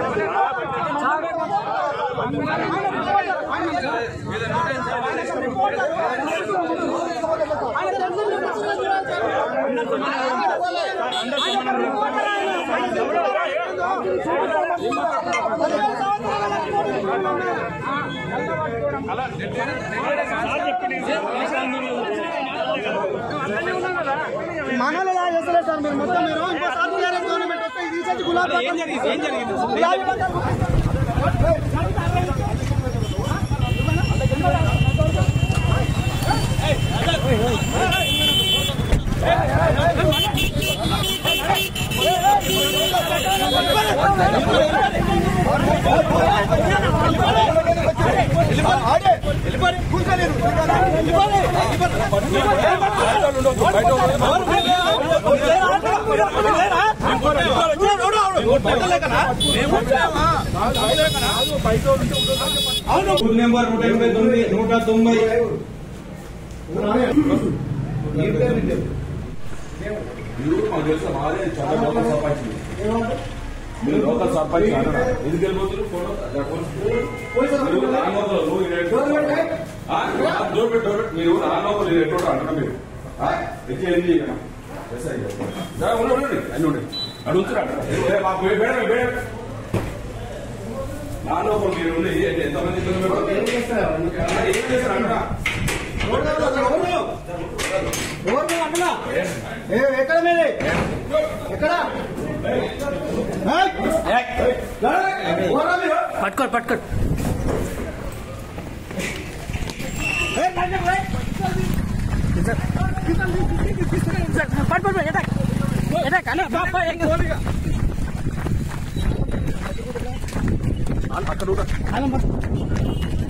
మనలో ఎలా చేస్తలేదు సార్ మీరు మొత్తం మీరు ఇంకోసారి టీఆర్ఎస్ గవర్నమెంట్ వస్తే ఇది తీసేసి గులాబీ పక్కన- గులాబీ పక్కన- బూత్ నెంబర్ నూట ఎనభై తొమ్మిది నూట తొంభై మీరు మాకు తెలుసా మాదే చాలా లోకల్ సర్పంచ్ మీరు లోకల్ సర్పంచ్ అంటారా ఎందుకు వెళ్ళిపోతున్నారు ఫోటో అక్కడ పోలీసు- మీరు రానోకలు, నువ్వు ఈడ ఎట్లా- ఆ? డోర్ పెట్టు, డోర్ పెట్టు. మీరు రానోకలు ఈడ ఎట్లా అంటారా మీరు ఆ? ఎక్కి ఏంది ఇక? S I. రా, ఉండు, ఉండు, ఉండు. అన్ని ఉండు. అడుగుతురా ఏ, మాకు బే- బేడ బేడ నాలోకలు మీరు ఉండి ఎంత- ఎంతమంది పిల్లలు పెడతారు? ఏం చేస్తారు అంటారా ఎవరు మీరు అక్కడ? ఏ, ఎక్కడ మీది? ఎక్కడ ఏయ్! ఎవరా మీరు? పట్టుకోరు పట్టుకోరు ఏయ్, పక్కన రా. పట్టు పట్టు ఎటాక్ ఎటాక్ అన్న బాబా అలా మొత్తం.